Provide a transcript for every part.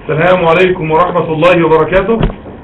السلام عليكم ورحمة الله وبركاته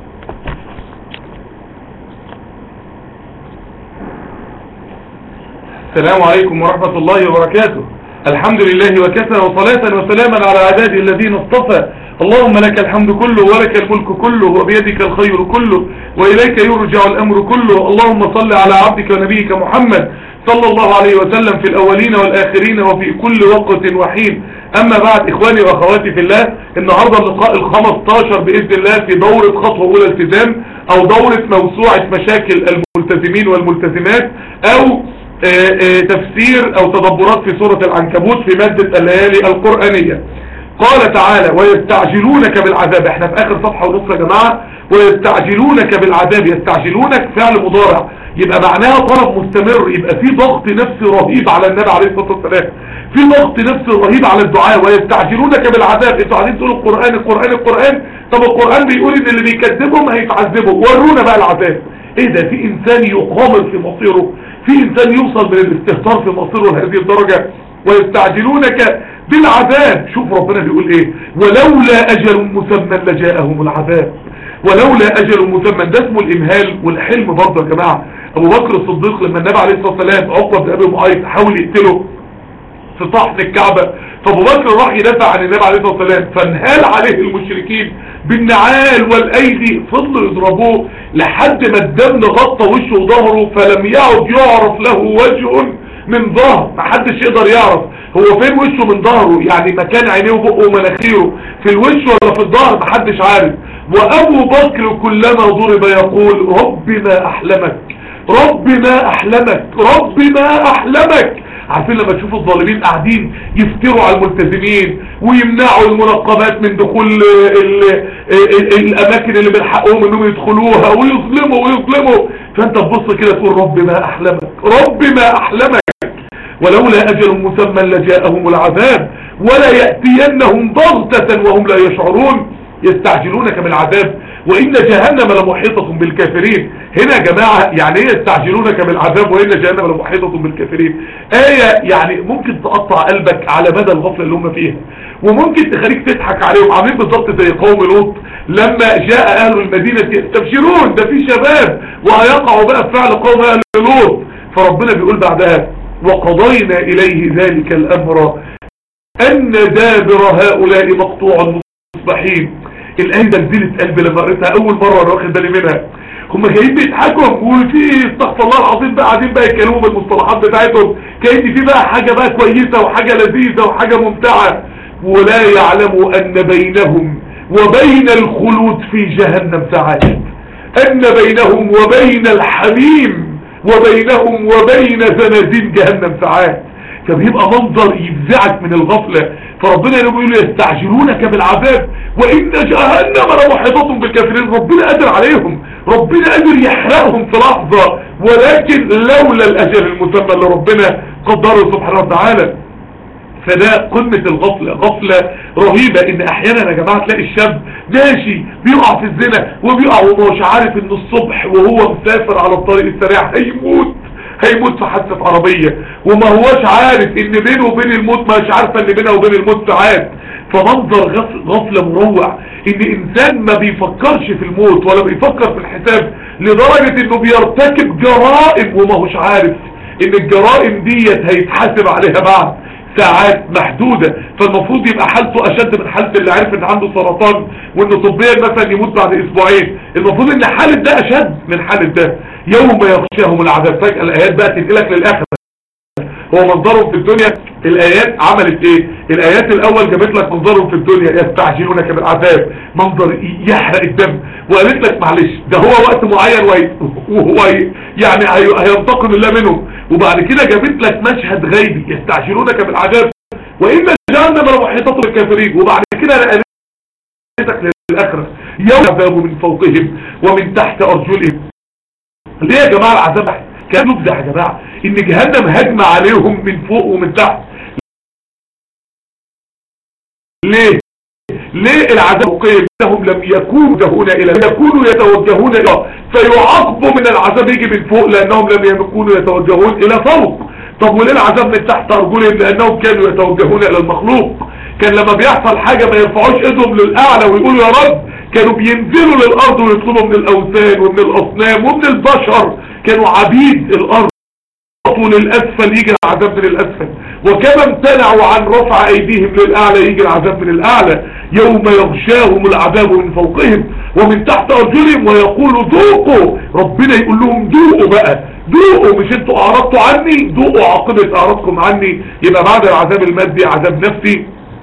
السلام عليكم ورحمة الله وبركاته الحمد لله وكفى وصلاة وسلاما على عباده الذين اصطفى اللهم لك الحمد كله ولك الملك كله وبيدك الخير كله وإليك يرجع الأمر كله اللهم صل على عبدك ونبيك محمد صلى الله عليه وسلم في الأولين والآخرين وفي كل وقت وحين أما بعد إخواني وأخواتي في الله النهاردة اللقاء الخمستاشر بإذن الله في دورة خطوة أولى التزام أو دورة موسوعة مشاكل الملتزمين والملتزمات أو آآ آآ تفسير أو تدبرات في سورة العنكبوت في مادة الليالي القرآنية قال تعالى ويستعجلونك بالعذاب احنا في اخر صفحة ونص يا جماعة ويستعجلونك بالعذاب يستعجلونك فعل مضارع يبقى معناها طلب مستمر يبقى في ضغط نفسي رهيب على النبي عليه الصلاة والسلام في ضغط نفسي رهيب على الدعاء ويستعجلونك بالعذاب انتوا قاعدين تقولوا القرآن القرآن القرآن طب القرآن بيقول ان اللي بيكذبهم هيتعذبوا ورونا بقى العذاب ايه ده في انسان يقامر في مصيره في انسان يوصل من الاستهتار في مصيره لهذه الدرجة ويستعجلونك بالعذاب شوف ربنا بيقول ايه ولولا اجل مسمى لجاءهم العذاب ولولا اجل مسمى ده اسمه الامهال والحلم برضه يا جماعه ابو بكر الصديق لما النبي عليه الصلاه والسلام عقبه بن ابي معيط حاول يقتله في طحن الكعبه فابو بكر راح يدافع عن النبي عليه الصلاه والسلام فانهال عليه المشركين بالنعال والايدي فضلوا يضربوه لحد ما الدم غطى وشه وظهره فلم يعد يعرف له وجه من ظهر محدش يقدر يعرف هو فين وشه من ظهره يعني مكان عينيه وبقه ومناخيره في الوش ولا في الظهر محدش عارف وابو بكر كلما ضرب يقول رب ما احلمك رب ما احلمك رب ما احلمك عارفين لما تشوفوا الظالمين قاعدين يفتروا على الملتزمين ويمنعوا المنقبات من دخول ال ال الاماكن اللي من حقهم انهم يدخلوها ويظلموا ويظلموا فانت تبص كده تقول رب ما احلمك رب ما احلمك ولولا أجل مسمى لجاءهم العذاب ولا يأتينهم ضغطة وهم لا يشعرون يستعجلونك بالعذاب وإن جهنم لمحيطة بالكافرين هنا يا جماعة يعني ايه يستعجلونك بالعذاب وإن جهنم لمحيطة بالكافرين آية يعني ممكن تقطع قلبك على مدى الغفلة اللي هم فيها وممكن تخليك تضحك عليهم عاملين بالظبط زي قوم لوط لما جاء أهل المدينة يستبشرون ده في شباب وهيقعوا بقى بفعل قوم أهل لوط فربنا بيقول بعدها وقضينا إليه ذلك الأمر أن دابر هؤلاء مقطوع مصبحين الآية دلدلت قلبي لما قريتها أول مرة أنا واخد بالي منها هم جايين بيضحكوا وفي استغفر الله العظيم بقى قاعدين بقى يتكلموا بالمصطلحات بتاعتهم كأن في بقى حاجة بقى كويسة وحاجة لذيذة وحاجة ممتعة ولا يعلموا أن بينهم وبين الخلود في جهنم ساعات أن بينهم وبين الحميم وبينهم وبين زنازين جهنم ساعات فبيبقى منظر يفزعك من الغفلة فربنا يقول يستعجلونك بالعذاب وإن جهنم لمحيطة بالكافرين ربنا قادر عليهم ربنا قادر يحرقهم في لحظة ولكن لولا الأجل المسمى اللي ربنا قدره سبحانه وتعالى فده قمة الغفلة غفلة رهيبة ان احيانا يا جماعة تلاقي الشاب ماشي بيقع في الزنا وبيقع ومش عارف ان الصبح وهو مسافر على الطريق السريع هيموت هيموت في حادثة عربية وما هوش عارف ان بينه وبين الموت مش عارفة ان بينه وبين الموت ساعات فمنظر غفل غفلة مروع ان انسان ما بيفكرش في الموت ولا بيفكر في الحساب لدرجة انه بيرتكب جرائم وما هوش عارف ان الجرائم ديت هيتحاسب عليها بعد ساعات محدودة فالمفروض يبقى حالته اشد من حالة اللي عارف ان عنده سرطان وانه طبيا مثلا يموت بعد اسبوعين المفروض ان حالة ده اشد من حالة ده يوم يغشاهم العذاب فجأة الايات بقى تنقلك للاخر هو منظرهم في الدنيا الايات عملت ايه الايات الاول جابت لك منظرهم في الدنيا يستعجلونك بالعذاب منظر يحرق الدم وقالت لك معلش ده هو وقت معين وهو يعني هينتقم الله منهم وبعد كده جابت لك مشهد غيبي يستعجلونك بالعذاب وان جهنم لمحيطة بالكافرين وبعد كده نقلتك للاخره يوم عذاب من فوقهم ومن تحت ارجلهم ليه يا جماعه العذاب كان يبدع يا جماعه ان جهنم هجم عليهم من فوق ومن تحت ليه ليه العذاب قيل انهم لم يكونوا يتوجهون الى يكونوا يتوجهون الى فيعاقبوا من العذاب يجي من فوق لانهم لم يكونوا يتوجهون الى فوق طب وليه العذاب من تحت ارجلهم لانهم كانوا يتوجهون الى المخلوق كان لما بيحصل حاجة ما يرفعوش ايدهم للاعلى ويقولوا يا رب كانوا بينزلوا للارض ويطلبوا من الاوثان ومن الاصنام ومن البشر كانوا عبيد الارض للاسفل يجي العذاب من الاسفل وكما امتنعوا عن رفع ايديهم للاعلى يجي العذاب من الاعلى يوم يغشاهم العذاب من فوقهم ومن تحت ارجلهم ويقول ذوقوا ربنا يقول لهم ذوقوا بقى ذوقوا مش انتوا اعرضتوا عني ذوقوا عاقبة اعراضكم عني يبقى بعد العذاب المادي عذاب نفسي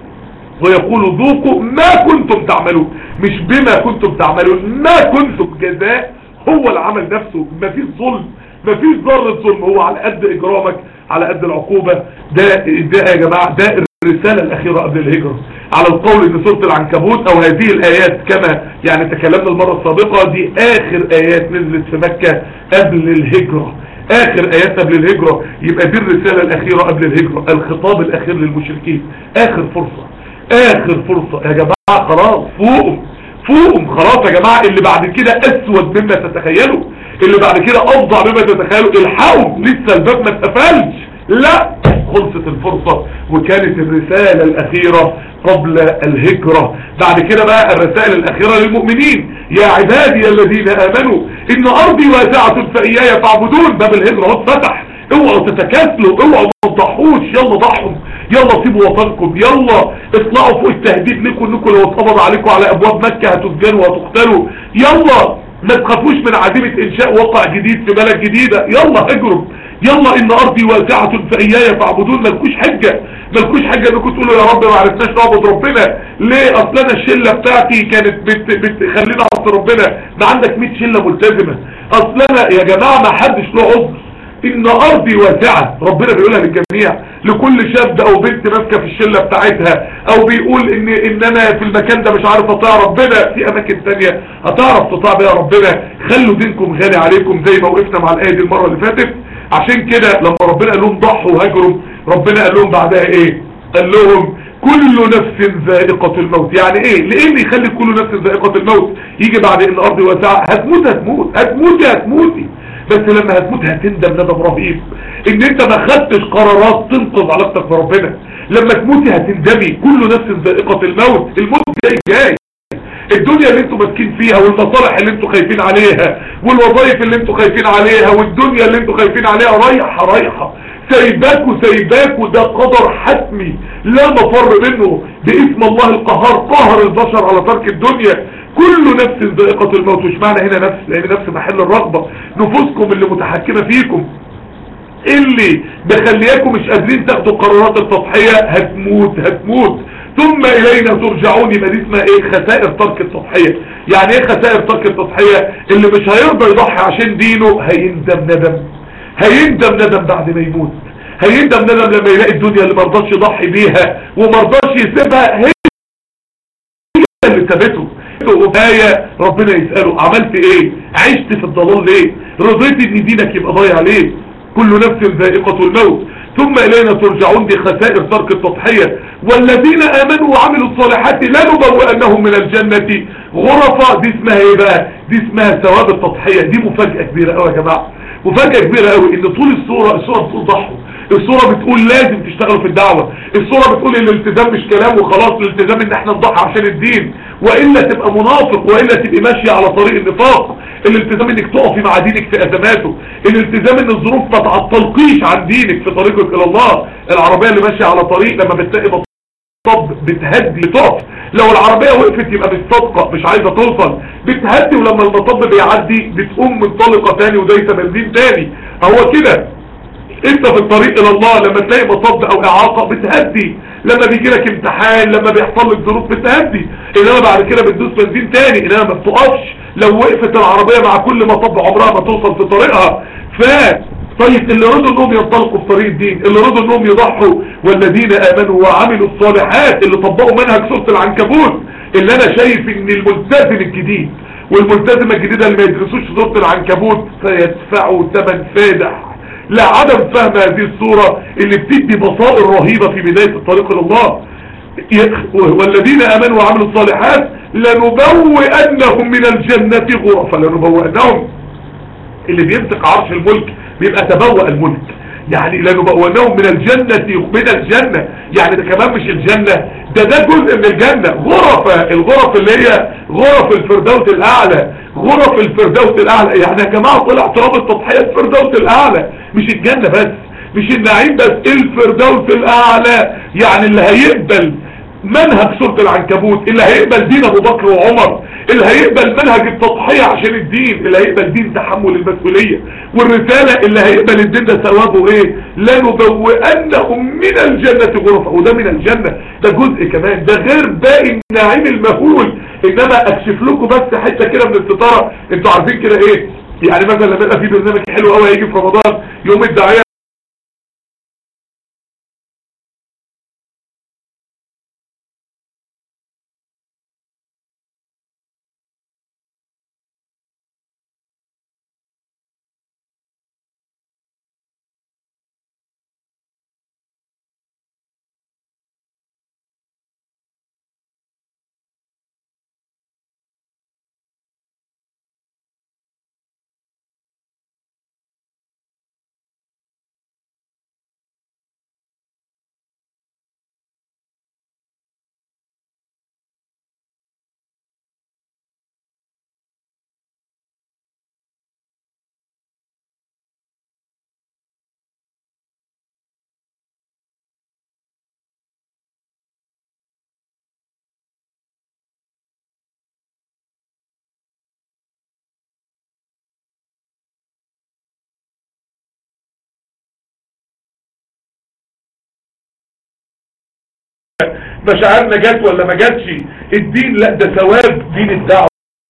ويقول ذوقوا ما كنتم تعملون مش بما كنتم تعملون ما كنتم جزاء هو العمل نفسه ما فيش ظلم ما فيش ذره ظلم هو على قد اجرامك على قد العقوبة ده ده يا جماعة ده الرسالة الاخيرة قبل الهجرة على القول ان سورة العنكبوت او هذه الايات كما يعني تكلمنا المرة السابقة دي اخر ايات نزلت في مكة قبل الهجرة اخر ايات قبل الهجرة يبقى دي الرسالة الاخيرة قبل الهجرة الخطاب الاخير للمشركين اخر فرصة اخر فرصة يا جماعة خلاص فوقهم فوقهم خلاص يا جماعة اللي بعد كده اسود مما تتخيلوا اللي بعد كده افضع مما تتخيلوا الحقوا لسه الباب ما اتقفلش لا خلصت الفرصة وكانت الرسالة الاخيرة قبل الهجرة بعد كده بقى الرسائل الاخيرة للمؤمنين يا عبادي الذين امنوا ان ارضي واسعة فاياي فاعبدون باب الهجرة اتفتح اوعوا تتكاسلوا اوعوا ما تضحوش يلا ضحوا يلا سيبوا وطنكم يلا اطلعوا فوق التهديد لكم انكم لو اتقبض عليكم على ابواب مكة هتسجنوا وهتقتلوا يلا ما تخافوش من عزيمة انشاء واقع جديد في بلد جديدة يلا اجروا يلا ان ارضي واسعة فاياي فاعبدون ملكوش حجة ملكوش حجة انكم تقولوا يا رب ما عرفناش نعبد ربنا ليه اصل انا الشلة بتاعتي كانت بت بتخلينا عبد ربنا ما عندك 100 شلة ملتزمة اصل انا يا جماعة ما حدش له عذر ان ارضي واسعة ربنا بيقولها للجميع لكل شاب او بنت ماسكة في الشلة بتاعتها او بيقول ان ان انا في المكان ده مش عارف اطيع ربنا في اماكن تانية هتعرف تطيع بيها ربنا خلوا دينكم غالي عليكم زي ما وقفنا مع الايه دي المرة اللي فاتت عشان كده لما ربنا قال لهم ضحوا وهاجروا ربنا قال لهم بعدها ايه قال لهم كل نفس ذائقة الموت يعني ايه ليه اللي يخلي كل نفس ذائقة الموت يجي بعد ان ارضي واسعة هتموت هتموت هتموتي هتموتي بس لما هتموت هتندم ندم رهيب ان انت ما خدتش قرارات تنقذ علاقتك بربنا لما تموتي هتندمي كل نفس ذائقة الموت الموت جاي جاي الدنيا اللي انتوا ماسكين فيها والمصالح اللي انتوا خايفين عليها والوظائف اللي انتوا خايفين عليها والدنيا اللي انتوا خايفين عليها رايحة رايحة سايباكوا سايباكوا ده قدر حتمي لا مفر منه باسم الله القهار قهر البشر على ترك الدنيا كل نفس ذائقة الموت مش معنى هنا نفس لان نفس محل الرغبة نفوسكم اللي متحكمة فيكم اللي مخلياكم مش قادرين تاخدوا قرارات التضحية هتموت هتموت ثم الينا ترجعون يبقى دي اسمها ايه خسائر ترك التضحية يعني ايه خسائر ترك التضحية اللي مش هيرضى يضحي عشان دينه هيندم ندم هيندم ندم بعد ما يموت هيندم ندم لما يلاقي الدنيا اللي مرضاش يضحي بيها ومرضاش يسيبها هي اللي سابته آية ربنا يسأله عملت ايه عشت في الضلال ليه رضيت ان دينك يبقى ضايع ليه كل نفس ذائقة الموت ثم الينا ترجعون دي خسائر ترك التضحية والذين امنوا وعملوا الصالحات لنبوئنهم من الجنة غرفة دي اسمها ايه بقى دي اسمها ثواب التضحية دي مفاجأة كبيرة قوي يا جماعة مفاجأة كبيرة قوي ان طول الصورة الصورة بتقول ضحوا الصورة بتقول لازم تشتغلوا في الدعوة الصورة بتقول ان الالتزام مش كلام وخلاص الالتزام ان احنا نضحي عشان الدين وإلا تبقى منافق وإلا تبقى ماشية على طريق النفاق الالتزام انك تقفي مع دينك في ازماته الالتزام ان الظروف ما تعطلقيش عن دينك في طريقك الى الله العربية اللي ماشية على طريق لما بتلاقي مطب بتهدي بتقف لو العربية وقفت يبقى بالصدقة مش عايزة توصل بتهدي ولما المطب بيعدي بتقوم منطلقة تاني ودايسة بنزين تاني هو كده انت في الطريق الى الله لما تلاقي مصب او اعاقة بتهدي لما بيجي لك امتحان لما بيحصل لك ظروف بتهدي انما بعد كده بتدوس بنزين تاني انما ما بتقفش لو وقفت العربية مع كل مطب عمرها ما توصل في طريقها ف طيب اللي رضوا انهم ينطلقوا في طريق الدين اللي رضوا انهم يضحوا والذين امنوا وعملوا الصالحات اللي طبقوا منهج سورة العنكبوت اللي انا شايف ان الملتزم الجديد والملتزمة الجديدة اللي ما يدرسوش سورة العنكبوت سيدفعوا ثمن فادح لعدم فهم هذه الصورة اللي بتدي بصائر رهيبة في بداية الطريق الى الله والذين امنوا وعملوا الصالحات لنبوئنهم من الجنة غرفة لنبوئنهم اللي بيمسك عرش الملك بيبقى تبوأ الملك يعني لنبوئنهم من الجنة من الجنة يعني ده كمان مش الجنة ده ده جزء من الجنة غرفة الغرف اللي هي غرف الفردوس الاعلى غرف الفردوس الاعلى يعني يا جماعة طلع تراب التضحية الفردوس الاعلى مش الجنة بس مش النعيم بس الفردوس الاعلى يعني اللي هيقبل منهج سورة العنكبوت اللي هيقبل دين ابو بكر وعمر اللي هيقبل منهج التضحية عشان الدين اللي هيقبل دين تحمل المسؤولية والرسالة اللي هيقبل الدين ده ثوابه ايه لنبوئنهم من الجنة غرفة وده من الجنة ده جزء كمان ده غير باقي النعيم المهول انما اكشف لكم بس حتة كده من الستارة انتوا عارفين كده ايه يعني مثلا لما يبقى في برنامج حلو قوي هيجي في رمضان يوم الداعية مشاعرنا جت ولا ما جاتش الدين لا ده ثواب دين الدعوة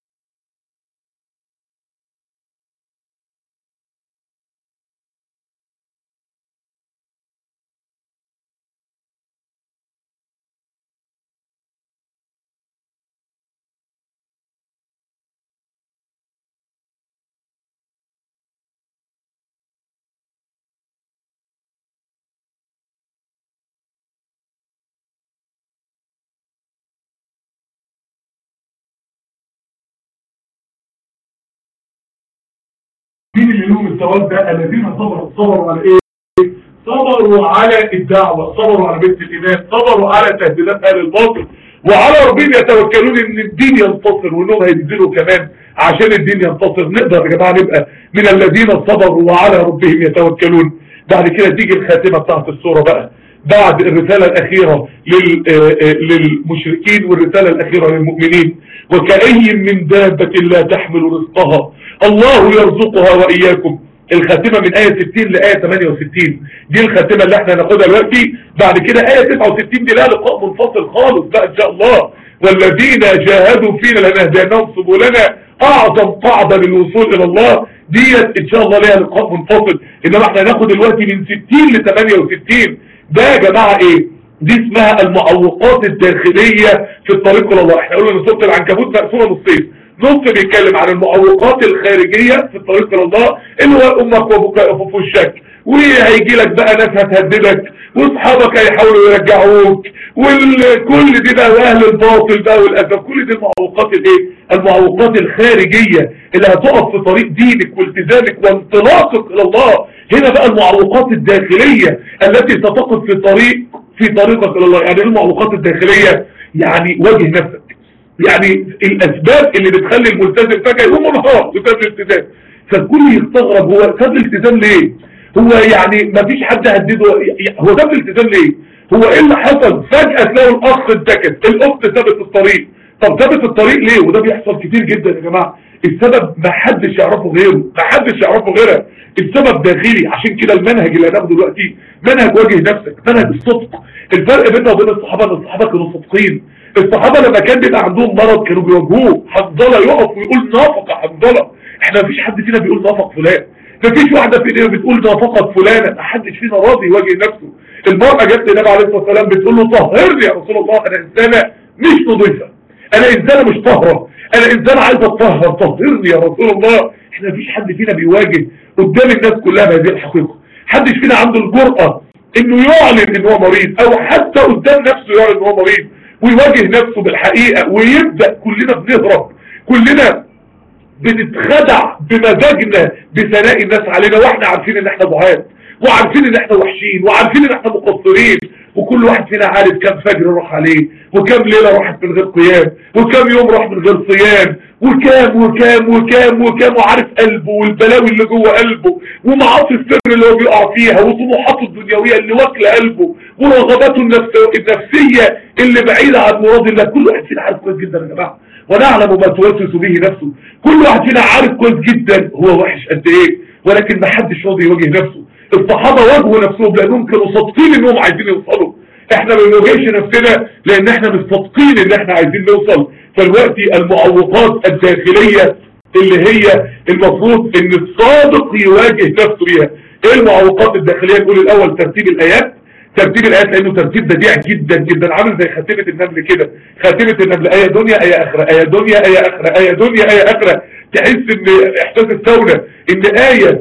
مين اللي لهم الثواب ده الذين صبروا صبروا على ايه صبروا على الدعوة صبروا على بيت الايمان صبروا على تهديدات اهل الباطل وعلى ربهم يتوكلون ان الدين ينتصر وانهم هينزلوا كمان عشان الدين ينتصر نقدر يا جماعه نبقى من الذين صبروا وعلى ربهم يتوكلون بعد كده تيجي الخاتمه بتاعت السوره بقى بعد الرسالة الأخيرة لل- آه، آه، للمشركين والرسالة الأخيرة للمؤمنين وكأي من دابة لا تحمل رزقها الله يرزقها وإياكم الخاتمة من آية 60 لآية 68 دي الخاتمة اللي احنا هناخدها دلوقتي بعد كده آية 69 دي لها لقاء منفصل خالص بقى إن شاء الله والذين جاهدوا فينا لنهدينهم سبلنا أعظم قاعدة للوصول إلى الله ديت إن شاء الله ليها لقاء منفصل إنما احنا هناخد دلوقتي من 60 ل 68 ده يا جماعة ايه دي اسمها المعوقات الداخلية في الطريق الى الله احنا قلنا ان سورة العنكبوت مقسومة نصين نص بيتكلم عن المعوقات الخارجية في الطريق الى الله اللي هو امك وابوك يقفوا في وشك وهيجي لك بقى ناس هتهددك واصحابك هيحاولوا يرجعوك وكل دي بقى واهل الباطل بقى والاسف كل دي المعوقات الايه المعوقات الخارجية اللي هتقف في طريق دينك والتزامك وانطلاقك الى الله هنا بقى المعوقات الداخلية التي ستقف في طريق في طريقك الى الله يعني ايه المعوقات الداخلية يعني واجه نفسك يعني الاسباب اللي بتخلي الملتزم فجأة يقوم منهار بسبب الالتزام فالكل يستغرب هو ساب الالتزام ليه هو يعني ما فيش حد هدده هو ساب الالتزام ليه هو ايه اللي حصل فجأة تلاقوا الاخ انتكت الاخت ثابت الطريق طب ثابت الطريق ليه وده بيحصل كتير جدا يا جماعة السبب ما حدش يعرفه غيره ما حدش يعرفه غيرها السبب داخلي عشان كده المنهج اللي هناخده دلوقتي منهج واجه نفسك منهج الصدق الفرق بيننا وبين الصحابة ان الصحابة كانوا صادقين الصحابة لما كان بيبقى عندهم مرض كانوا بيواجهوه حنظلة يقف ويقول نافق حنظلة احنا مفيش حد فينا بيقول نافق فلان مفيش واحدة فينا بتقول نافقت فلانة محدش فينا راضي يواجه نفسه المرأة جت للنبي عليه الصلاة والسلام بتقول له طهرني يا رسول الله انا انسانة مش نظيفة انا انسانة مش طاهرة انا انسانة عايزة اتطهر طهرني يا رسول الله احنا مفيش حد فينا بيواجه قدام الناس كلها بهذه الحقيقة محدش فينا عنده الجرأة انه يعلن ان هو مريض او حتى قدام نفسه يعلن ان هو مريض ويواجه نفسه بالحقيقة ويبدأ كلنا بنهرب كلنا بنتخدع بمزاجنا بثناء الناس علينا واحنا عارفين ان احنا ضعاف وعارفين ان احنا وحشين وعارفين ان احنا مقصرين وكل واحد فينا عارف كم فجر راح عليه وكم ليلة راحت من غير قيام وكم يوم راح من غير صيام وكام وكام وكام وكام وعارف قلبه والبلاوي اللي جوه قلبه ومعاصي السر اللي هو بيقع فيها وطموحاته الدنيوية اللي واكله قلبه ورغباته النفسية اللي بعيدة عن مراد الله كل واحد فينا عارف كويس جدا يا جماعة ونعلم ما توسوس به نفسه كل واحد فينا عارف كويس جدا هو وحش قد ايه ولكن ما حدش راضي يواجه نفسه الصحابة واجهوا نفسهم لانهم كانوا صادقين انهم عايزين يوصلوا احنا ما بنواجهش نفسنا لان احنا مش صادقين ان احنا عايزين نوصل فالوقت المعوقات الداخلية اللي هي المفروض ان الصادق يواجه نفسه بيها ايه المعوقات الداخلية نقول الاول ترتيب الايات ترتيب الايات لانه ترتيب بديع جدا جدا عامل زي خاتمة النمل كده خاتمة النمل ايه دنيا ايه اخرة ايه دنيا ايه اخرة ايه دنيا ايه اخرة تحس ان احساس الثورة ان ايه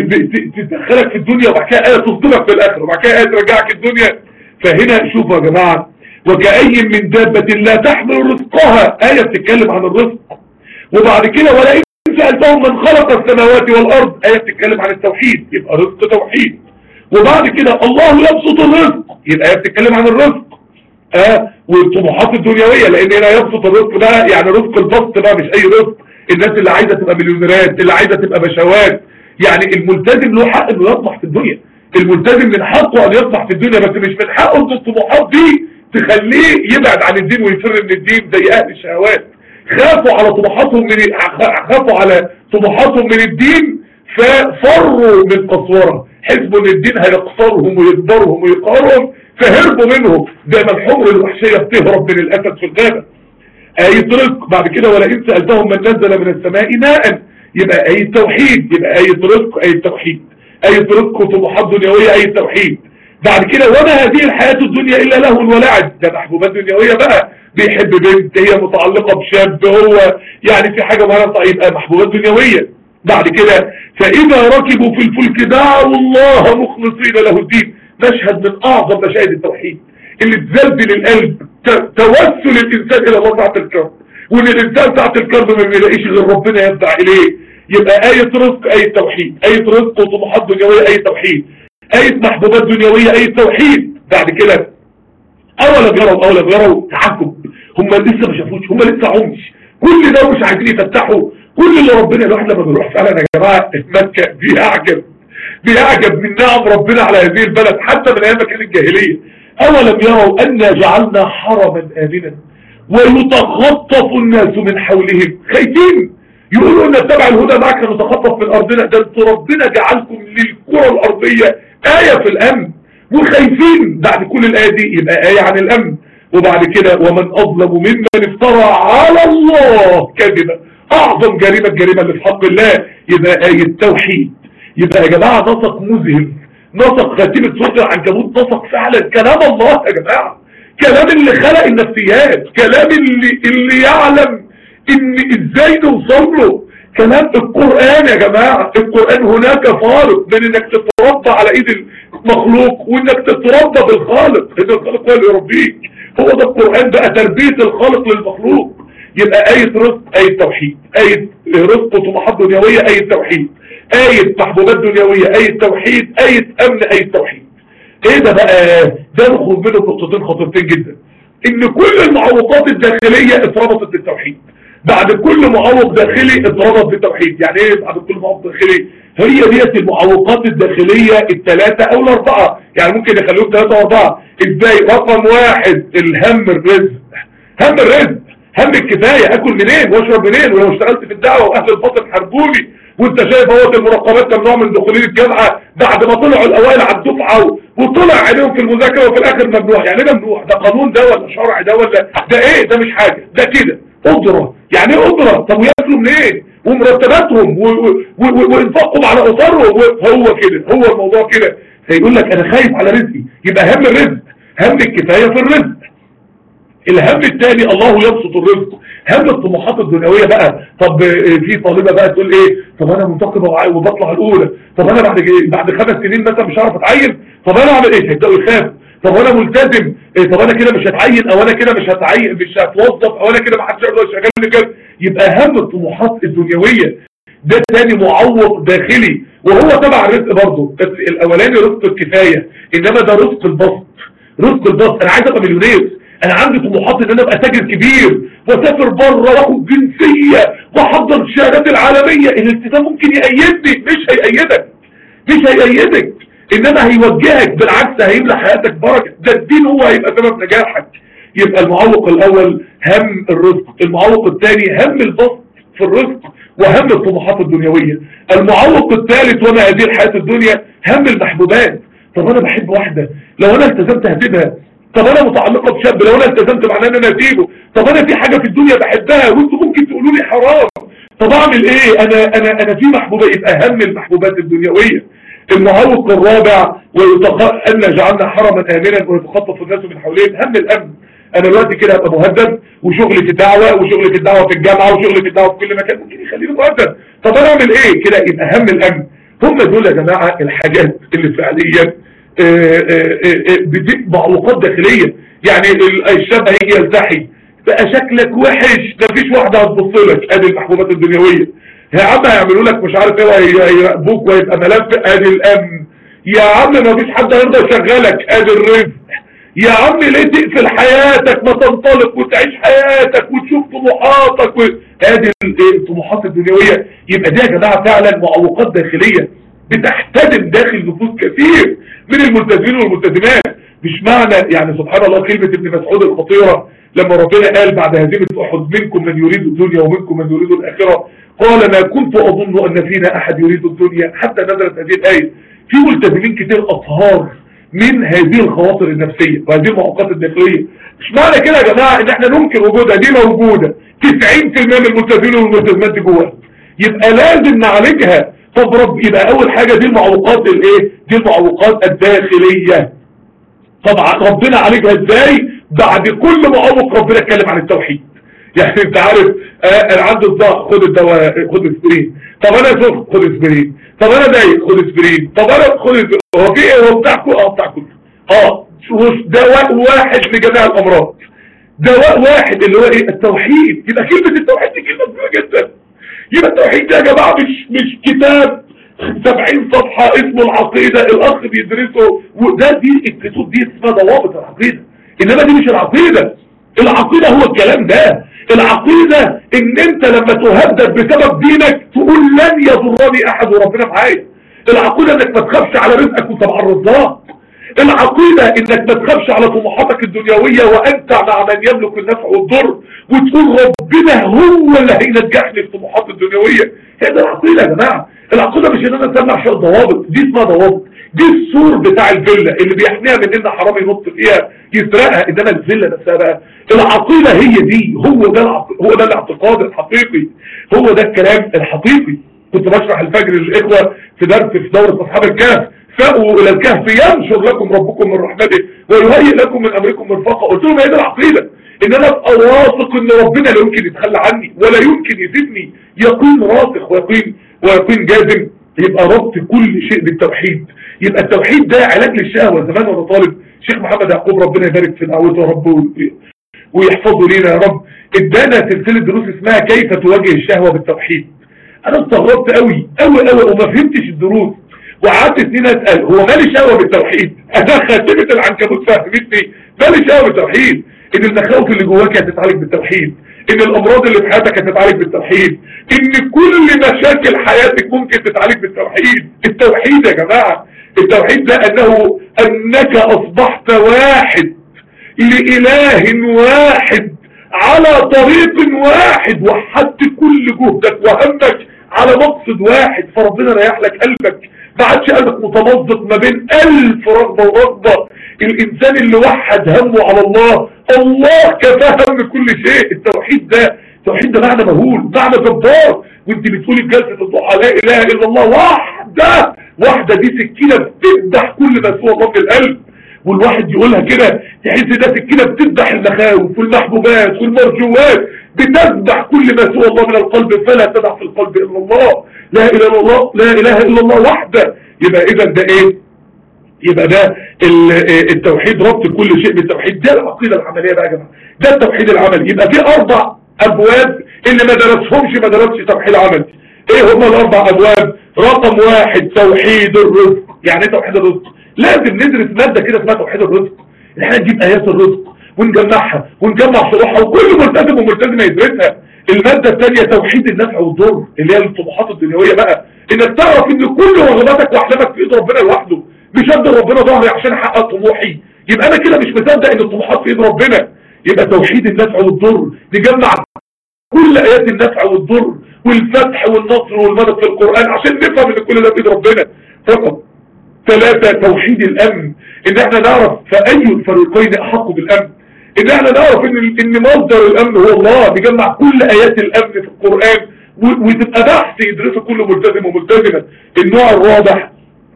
تدخلك في الدنيا وبعد كده ايه تصدمك في الاخرة وبعد كده ايه ترجعك الدنيا فهنا شوفوا يا جماعة وكأي من دابة لا تحمل رزقها آية بتتكلم عن الرزق وبعد كده ولئن سألتهم من خلق السماوات والأرض آية بتتكلم عن التوحيد يبقى رزق توحيد وبعد كده الله يبسط الرزق يبقى آية بتتكلم عن الرزق آه والطموحات الدنيوية لأن هنا يبسط الرزق بقى يعني رزق البسط بقى مش أي رزق الناس اللي عايزة تبقى مليونيرات اللي عايزة تبقى بشوات يعني الملتزم له حق انه يطمح في الدنيا الملتزم من حقه ان يطمح في الدنيا بس مش من حقه ان الطموحات دي تخليه يبعد عن الدين ويفر من الدين زي اهل الشهوات خافوا على طموحاتهم من خافوا على طموحاتهم من الدين ففروا من قسوره حسبوا ان الدين هيقصرهم ويكبرهم ويقهرهم فهربوا منهم زي ما الحمر الوحشيه بتهرب من الاسد في الغابه آية رزق بعد كده ولئن سألتهم من نزل من السماء ماء يبقى آية توحيد يبقى آية رزق آية توحيد آية رزق وطموحات دنيوية آية توحيد بعد كده وما هذه الحياة الدنيا إلا لهو ولعب ده محبوبات دنيوية بقى بيحب بنت هي متعلقة بشاب هو يعني في حاجة معينة يبقى محبوبات دنيوية بعد كده فإذا ركبوا في الفلك دعوا الله مخلصين له الدين مشهد من أعظم مشاهد التوحيد اللي تزلزل القلب توسل الإنسان إلى الله تحت الكرب وإن الإنسان تحت الكرب ما بيلاقيش غير ربنا يدفع إليه يبقى آية رزق آية توحيد آية رزق وطموحات دنيوية آية توحيد آية محبوبات دنيوية آية توحيد بعد كده أولا يروا أولا يروا تعجب هم لسه ما شافوش هم لسه عمش كل ده مش عايزين يفتحوا كل اللي ربنا الواحد لما بيروح فعلا يا جماعة مكة بيعجب بيعجب من نعم ربنا على هذه البلد حتى من أيام كانت الجاهلية أولم يروا أنا جعلنا حرما آمنا ويتخطف الناس من حولهم خايفين يقولوا ان اتبع الهدى معك نتخطف من ارضنا ده انتوا ربنا جعلكم للكرة الارضية آية في الامن وخايفين بعد كل الآية دي يبقى آية عن الامن وبعد كده ومن اظلم ممن افترى على الله كذبا اعظم جريمة الجريمة اللي في حق الله يبقى آية توحيد يبقى يا جماعة نسق مذهل نسق خاتمة سورة العنكبوت نسق فعلا كلام الله يا جماعة كلام اللي خلق النفسيات كلام اللي, اللي يعلم ان ازاي نوصل له كلام القرآن يا جماعة القرآن هناك فارق بين انك تتربى على ايد المخلوق وانك تتربى بالخالق ان الخالق هو اللي يربيك هو ده القرآن بقى تربية الخالق للمخلوق يبقى آية رزق آية توحيد آية رزق وطموحات دنيوية آية توحيد آية محبوبات دنيوية آية توحيد آية أمن آية توحيد ايه ده بقى ده نخرج منه نقطتين خطيرتين جدا ان كل المعوقات الداخلية اتربطت بالتوحيد بعد كل معوق داخلي اتربط بالتوحيد يعني ايه بعد كل معوق داخلي هي ديت المعوقات الداخلية الثلاثة او الاربعة يعني ممكن يخلوهم ثلاثة واربعة ازاي رقم واحد الهم الرزق هم الرزق هم الكفاية اكل منين واشرب منين ولو اشتغلت في الدعوة واهل الباطل حربوني وانت شايف اهوت المراقبات ممنوع من دخولين الجامعة بعد ما طلعوا الاوائل على الدفعة وطلع عليهم في المذاكرة وفي الاخر ممنوع يعني ايه ممنوع ده قانون ده ولا شرع ده ولا ده ايه ده مش حاجة ده كده قدرة يعني ايه قدرة طب وياكلوا منين ومرتباتهم وانفاقهم على اسرهم هو كده هو الموضوع كده فيقول لك انا خايف على رزقي يبقى هم الرزق هم الكفاية في الرزق الهم الثاني الله يبسط الرزق هم الطموحات الدنيوية بقى طب في طالبة بقى تقول ايه طب انا منتقبة وبطلع الاولى طب انا بعد بعد خمس سنين مثلا مش هعرف اتعين طب انا اعمل ايه هيبداوا يخاف طب انا ملتزم إيه طب انا كده مش هتعين او انا كده مش هتعين مش هتوظف او انا كده ما حدش يقدر يشغلني كده يبقى هم الطموحات الدنيوية ده تاني معوق داخلي وهو تبع الرزق برضه بس الاولاني رزق الكفاية انما ده رزق البسط رزق البسط انا عايز ابقى مليونير انا عندي طموحات ان انا ابقى تاجر كبير واسافر بره واخد جنسيه واحضر الشهادات العالميه الالتزام ممكن يأيدني مش هيأيدك مش هيأيدك انما هيوجهك بالعكس هيملى حياتك بركه ده الدين هو هيبقى سبب نجاحك يبقى المعوق الاول هم الرزق المعوق الثاني هم البسط في الرزق وهم الطموحات الدنيويه المعوق الثالث وما هذه الحياه الدنيا هم المحبوبات طب انا بحب واحده لو انا التزمت هسيبها طب انا متعلقه بشاب لو انا التزمت معناه ان انا اسيبه طب انا في حاجه في الدنيا بحبها وانتم ممكن تقولوا لي حرام طب اعمل ايه انا انا انا في محبوبه يبقى هم المحبوبات الدنيويه المعوق الرابع ويتخ... ان جعلنا حرما امنا ويتخطف الناس من حوالين هم الامن انا دلوقتي كده ابقى مهدد وشغلي في الدعوه وشغلي في الدعوه في الجامعه وشغلي في الدعوه في كل مكان ممكن يخليني مهدد طب انا اعمل ايه كده يبقى هم الامن هم دول يا جماعه الحاجات اللي فعليا بتبقى معوقات داخليه يعني الشاب هيجي يلتحي بقى شكلك وحش مفيش واحده هتبص لك ادي المحبوبات الدنيويه يا عم هيعملوا لك مش عارف ايه هيراقبوك ويبقى ملف ادي الامن يا عم مفيش حد هيرضى يشغلك ادي الرزق يا عم ليه تقفل حياتك ما تنطلق وتعيش حياتك وتشوف طموحاتك و... ادي الطموحات الدنيويه يبقى دي يا جماعه فعلا معوقات داخليه بتحتدم داخل نفوس كثير من الملتزمين والملتزمات مش معنى يعني سبحان الله كلمة ابن مسعود الخطيرة لما ربنا قال بعد هزيمة أحد منكم من يريد الدنيا ومنكم من يريد الآخرة قال ما كنت أظن أن فينا أحد يريد الدنيا حتى نزلت هذه الآية في ملتزمين كتير أطهار من هذه الخواطر النفسية وهذه المعوقات الداخلية مش معنى كده يا جماعة ان احنا ننكر وجودها دي موجودة 90% من الملتزمين والملتزمات دي جواها يبقى لازم نعالجها طب رب يبقى اول حاجة دي المعوقات الايه دي المعوقات الداخلية طبعا ربنا عالجها ازاي بعد كل معوق ربنا اتكلم عن التوحيد يعني انت عارف آه انا عندي الضغط خد الدواء خد اسبرين طب انا سخن خد اسبرين طب انا ضايق خد اسبرين طب انا خد اسبرين هو في ايه هو بتاعكم اه بتاعكم اه دواء واحد لجميع الامراض دواء واحد اللي هو ايه التوحيد يبقى كلمة التوحيد دي كلمة مهمة جدا يبقى التوحيد ده يا جماعة مش مش كتاب 70 صفحة اسمه العقيدة الاخ بيدرسه وده دي الكتب دي اسمها ضوابط العقيدة انما دي مش العقيدة العقيدة هو الكلام ده العقيدة ان انت لما تهدد بسبب دينك تقول لن يضرني احد وربنا معايا العقيدة انك ما تخافش على رزقك وانت مع الرزاق العقيدة انك ما تخافش على طموحاتك الدنيوية وانت مع من يملك النفع والضر وتقول ربنا هو اللي هينجحني في طموحاتي الدنيوية هي ده العقيدة يا جماعة العقيدة مش ان انا اسمع شوية ضوابط دي اسمها ضوابط دي السور بتاع الفيلا اللي بيحميها من ان حرامي ينط فيها يسرقها انما الفيلا نفسها بقى العقيدة هي دي هو ده العق... هو ده الاعتقاد الحقيقي هو ده الكلام الحقيقي كنت بشرح الفجر للاخوة في درس في دورة اصحاب الكهف فأووا الى الكهف ينشر لكم ربكم من رحمته ويهيئ لكم من امركم مرفقا قلت لهم هي دي العقيدة ان انا ابقى واثق ان ربنا لا يمكن يتخلى عني ولا يمكن يسيبني يقين راسخ ويقين ويقين جازم يبقى ربط كل شيء بالتوحيد يبقى التوحيد ده علاج للشهوة زمان وانا طالب شيخ محمد يعقوب ربنا يبارك في دعوته يا رب ويحفظه لينا يا رب ادانا سلسلة دروس اسمها كيف تواجه الشهوة بالتوحيد انا استغربت قوي قوي قوي وما فهمتش الدروس وقعدت سنين اسال هو مالي شهوة بالتوحيد انا خاتمة العنكبوت فهمتني مالي شهوة بالتوحيد ان المخاوف اللي جواك هتتعالج بالتوحيد ان الامراض اللي في حياتك هتتعالج بالتوحيد ان كل مشاكل حياتك ممكن تتعالج بالتوحيد التوحيد يا جماعة التوحيد ده انه انك اصبحت واحد لإله واحد على طريق واحد وحدت كل جهدك وهمك على مقصد واحد فربنا ريح لك قلبك ما عادش قلبك متمزق ما بين ألف رغبة ورغبة الإنسان اللي وحد همه على الله الله كفاه هم كل شيء التوحيد ده التوحيد ده معنى مهول معنى جبار وانت بتقولي في جلسة الضحى لا إله إلا الله واحدة واحدة دي سكينة بتذبح كل ما سوى الله في القلب والواحد يقولها كده تحس ده سكينة بتذبح المخاوف والمحبوبات والمرجوات بتذبح كل ما سوى الله من القلب فلا تدع في القلب إلا الله لا إله إلا الله لا إله إلا الله وحده يبقى إذا ده إيه يبقى ده التوحيد ربط كل شيء بالتوحيد ده العقيدة العملية بقى يا جماعة ده التوحيد العملي يبقى في أربع أبواب اللي ما درسهمش ما درسش توحيد عملي ايه هم الاربع ابواب رقم واحد توحيد الرزق يعني ايه توحيد الرزق لازم ندرس مادة كده اسمها توحيد الرزق ان احنا نجيب ايات الرزق ونجمعها ونجمع شروحها وكل ملتزم وملتزمه يدرسها المادة الثانية توحيد النفع والضر اللي هي الطموحات الدنيوية بقى انك تعرف ان كل رغباتك واحلامك في ايد ربنا لوحده مش ادي ربنا ظهري عشان احقق طموحي يبقى انا كده مش مصدق ان الطموحات في ايد ربنا يبقى توحيد النفع والضر نجمع كل ايات النفع والضر والفتح والنصر والمدد في القرآن عشان نفهم ان كل ده في ايد ربنا فقط ثلاثة توحيد الامن ان احنا نعرف فاي الفريقين احق بالامن ان احنا نعرف ان ان مصدر الامن هو الله نجمع كل ايات الامن في القرآن وتبقى بحث يدرسه كل ملتزم وملتزمة النوع الرابع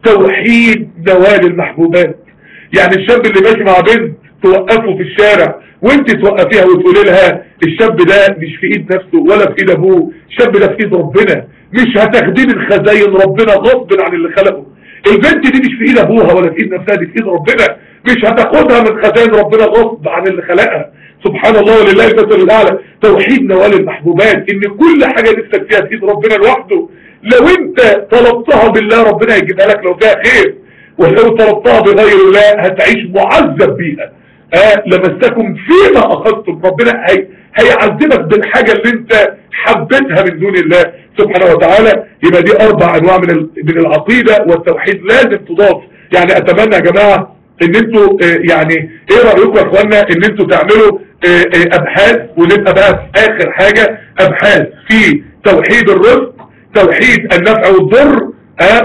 توحيد نوال المحبوبات يعني الشاب اللي ماشي مع بنت توقفه في الشارع وانت توقفيها وتقولي لها الشاب ده مش في ايد نفسه ولا في ايد ابوه الشاب ده في ايد ربنا مش هتاخديه من خزاين ربنا غصب عن اللي خلقه البنت دي مش في ايد ابوها ولا في ايد نفسها دي في ايد ربنا مش هتاخدها من خزاين ربنا غصب عن اللي خلقها سبحان الله ولله المثل الاعلى توحيد نوال المحبوبات ان كل حاجه نفسك فيها في ايد ربنا لوحده لو انت طلبتها بالله ربنا هيجيبها لك لو فيها خير ولو طلبتها بغير الله هتعيش معذب بيها آه لمستكم فيما اخذتم ربنا هي هيعذبك بالحاجة اللي انت حبيتها من دون الله سبحانه وتعالى يبقى دي اربع انواع من من العقيدة والتوحيد لازم تضاف يعني اتمنى يا جماعة ان انتوا آه يعني ايه رأيكم يا اخوانا ان انتوا تعملوا آه ابحاث ونبقى بقى في اخر حاجة ابحاث في توحيد الرزق توحيد النفع والضر آه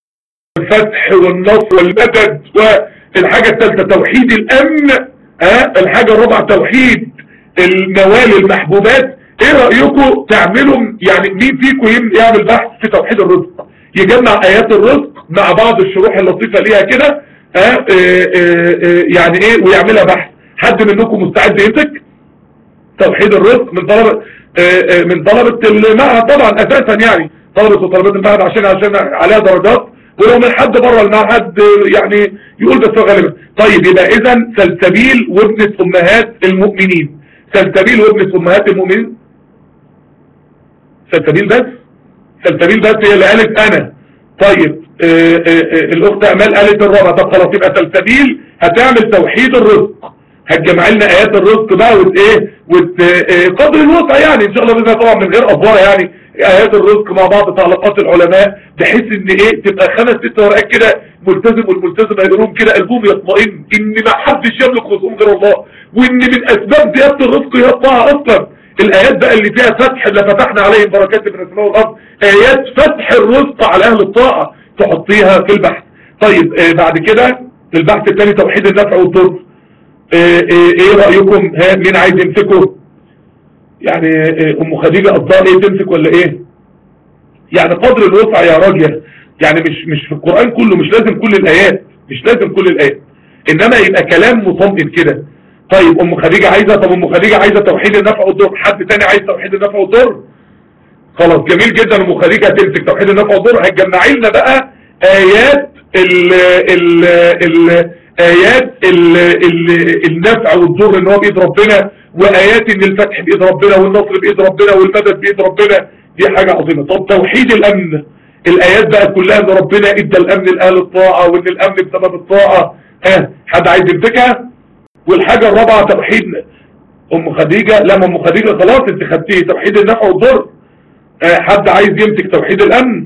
والفتح والنصر والمدد والحاجة الثالثة توحيد الامن آه الحاجة الرابعة توحيد النوال المحبوبات ايه رأيكم تعملوا يعني مين فيكم يعمل بحث في توحيد الرزق يجمع ايات الرزق مع بعض الشروح اللطيفة ليها كده آه آه آه يعني ايه ويعملها بحث حد منكم مستعد يمسك توحيد الرزق من طلبة من طلبة المعهد طبعا اساسا يعني طلبة وطلبات المعهد عشان عشان عليها درجات ولو من حد بره المعهد يعني يقول بس هو غالبا طيب يبقى اذا سلسبيل وابنة امهات المؤمنين سلسبيل وابنة امهات المؤمنين سلسبيل بس سلسبيل بس هي اللي قالت انا طيب آآ آآ الاخت امال قالت الرابعه طب خلاص يبقى سلسبيل هتعمل توحيد الرزق هتجمع لنا ايات الرزق بقى وت ايه وت قدر الوسع يعني ان شاء الله باذن طبعا من غير افوار يعني ايات الرزق مع بعض تعليقات العلماء بحيث ان ايه تبقى خمس ست ورقات كده ملتزم والملتزم يقولون كده قلبهم يطمئن ان ما حدش يملك رزقهم غير الله وان من اسباب زياده الرزق هي الطاعه اصلا الايات بقى اللي فيها فتح اللي فتحنا عليهم بركات من السماء والارض ايات فتح الرزق على اهل الطاعه تحطيها في البحث طيب آه بعد كده البحث الثاني توحيد النفع والضر آه آه ايه رايكم ها مين عايز يمسكه يعني ام خديجه قضاها ايه تمسك ولا ايه يعني قدر الوسع يا راجل يعني مش مش في القران كله مش لازم كل الايات مش لازم كل الايات انما يبقى كلام مطمئن كده طيب ام خديجه عايزه طب ام خديجه عايزه توحيد النفع والضر حد تاني عايز توحيد النفع والضر خلاص جميل جدا ام خديجه هتمسك توحيد النفع والضر هتجمعي لنا بقى ايات ال ال ال ايات ال ال النفع والضر ان هو بايد ربنا وايات ان الفتح بايد ربنا والنصر بايد ربنا والمدد بايد ربنا دي حاجه عظيمه طب توحيد الامن الايات بقى كلها ان ربنا ادى الامن لاهل الطاعه وان الامن بسبب الطاعه ها حد عايز يمسكها والحاجة الرابعة توحيد ام خديجة لما ام خديجة خلاص انت خدتيه توحيد النفع والضر اه حد عايز يمسك توحيد الامن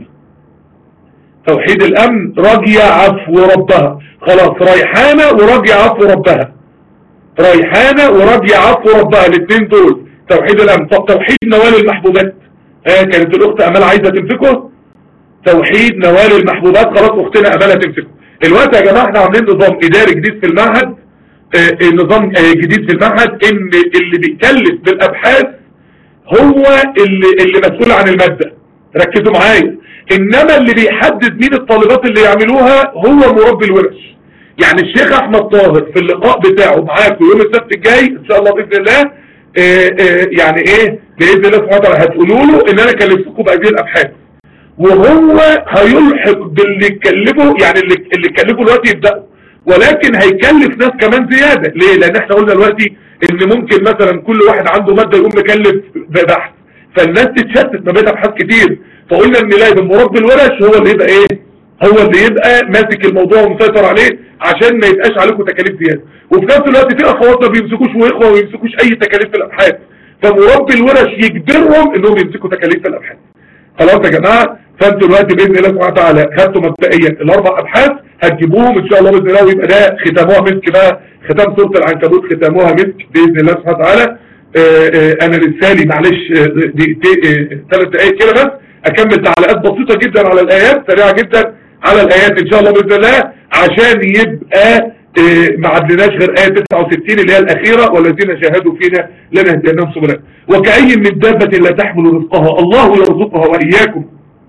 توحيد الامن راجية عفو ربها خلاص ريحانة وراجية عفو ربها ريحانة وراجية عفو ربها الاثنين دول توحيد الامن طب توحيد نوال المحبوبات اه كانت الاخت امال عايزة تمسكه توحيد نوال المحبوبات خلاص اختنا امال هتمسكه الوقت يا جماعة احنا عاملين نظام اداري جديد في المعهد اه نظام اه جديد في المعهد ان اللي بيكلف بالابحاث هو اللي, اللي مسؤول عن المادة ركزوا معايا انما اللي بيحدد مين الطالبات اللي يعملوها هو مربي الورش يعني الشيخ احمد طاهر في اللقاء بتاعه معاكم يوم السبت الجاي ان شاء الله باذن الله اه يعني ايه باذن الله سبحانه وتعالى هتقولوا له ان انا كلفتكم بهذه الابحاث وهو هيلحق باللي كلفه يعني اللي اللي كلفه دلوقتي يبداوا ولكن هيكلف ناس كمان زيادة ليه لان احنا قلنا دلوقتي ان ممكن مثلا كل واحد عنده مادة يقوم مكلف ببحث فالناس تتشتت ما بين ابحاث كتير فقلنا ان لازم مربي الورش هو اللي يبقى ايه هو اللي يبقى ماسك الموضوع ومسيطر عليه عشان ما يبقاش عليكم تكاليف زياده وفي نفس الوقت في اخوات ما بيمسكوش واخوه ما بيمسكوش اي تكاليف في الابحاث فمربي الورش يجبرهم انهم يمسكوا تكاليف في الابحاث خلاص يا جماعه فانتوا دلوقتي باذن الله سبحانه وتعالى خدتوا مبدئيا الاربع ابحاث هتجيبوهم ان شاء الله باذن الله ويبقى ده ختامها مسك بقى ختام سوره العنكبوت ختامها مسك باذن الله سبحانه وتعالى آه، آه، انا رسالي معلش آه، دقيقتين ثلاث دقائق كده بس اكمل تعليقات بسيطه جدا على الايات سريعه جدا على الايات ان شاء الله باذن الله عشان يبقى آه، ما عدناش غير آية 69 اللي هي الأخيرة والذين شاهدوا فينا لنهدينهم سبلنا وكأي من دابة لا تحمل رزقها الله يرزقها وإياكم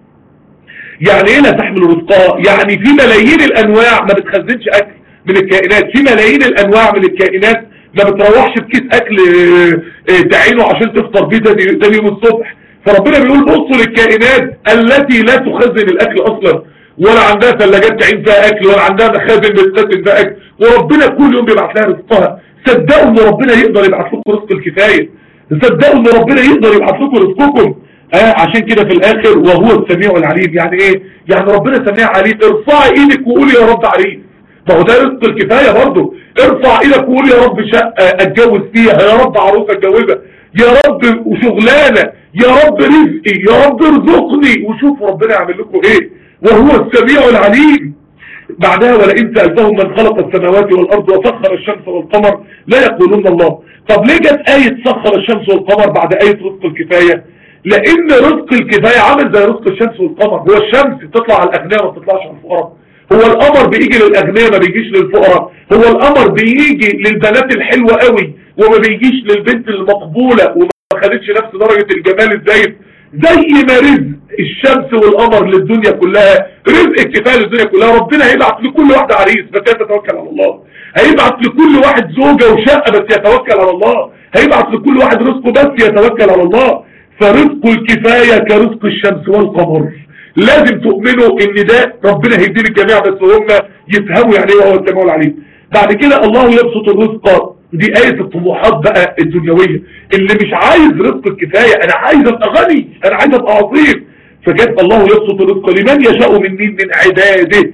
يعني ايه لا تحمل رزقها يعني في ملايين الانواع ما بتخزنش اكل من الكائنات في ملايين الانواع من الكائنات ما بتروحش بكيس اكل آه، آه، تعينه عشان تفطر بيه تاني تاني يوم الصبح فربنا بيقول بصوا للكائنات التي لا تخزن الاكل اصلا ولا عندها ثلاجات تعين فيها اكل ولا عندها مخازن بتخزن فيها اكل وربنا كل يوم بيبعت لها رزقها صدقوا ان ربنا يقدر يبعت لكم رزق الكفايه صدقوا ان ربنا يقدر يبعت لكم رزقكم آه عشان كده في الاخر وهو السميع العليم يعني ايه يعني ربنا سميع عليم ارفعي ايدك وقولي يا رب عريس ما هو ده رزق الكفايه برضه ارفع ايدك وقول يا رب شقه اتجوز فيها يا رب عروسه اتجوزها يا رب وشغلانه يا رب رزقي يا رب ارزقني وشوفوا ربنا يعمل لكم ايه وهو السميع العليم بعدها ولئن سألتهم من خلق السماوات والأرض وسخر الشمس والقمر لا يقولون الله طب ليه جت آية سخر الشمس والقمر بعد آية رزق الكفاية لأن رزق الكفاية عامل زي رزق الشمس والقمر هو الشمس بتطلع على الأغنياء ما بتطلعش على الفقراء هو القمر بيجي للأغنياء ما بيجيش للفقراء هو القمر بيجي للبنات الحلوة قوي وما بيجيش للبنت المقبولة وما خدتش نفس درجة الجمال الزايد زي ما رزق الشمس والقمر للدنيا كلها رزق الكفاية للدنيا كلها ربنا هيبعت لكل واحد عريس بس يتوكل على الله هيبعت لكل واحد زوجة وشقة بس يتوكل على الله هيبعت لكل واحد رزقه بس يتوكل على الله فرزق الكفاية كرزق الشمس والقمر لازم تؤمنوا ان ده ربنا هيدين الجميع بس هم يفهموا يعني ايه وهو السميع العليم بعد كده الله يبسط الرزق دي آية الطموحات بقى الدنيوية اللي مش عايز رزق الكفاية انا عايز ابقى غني انا عايز ابقى عظيم فجاء الله يبسط الرزق لمن يشاء من مين من عباده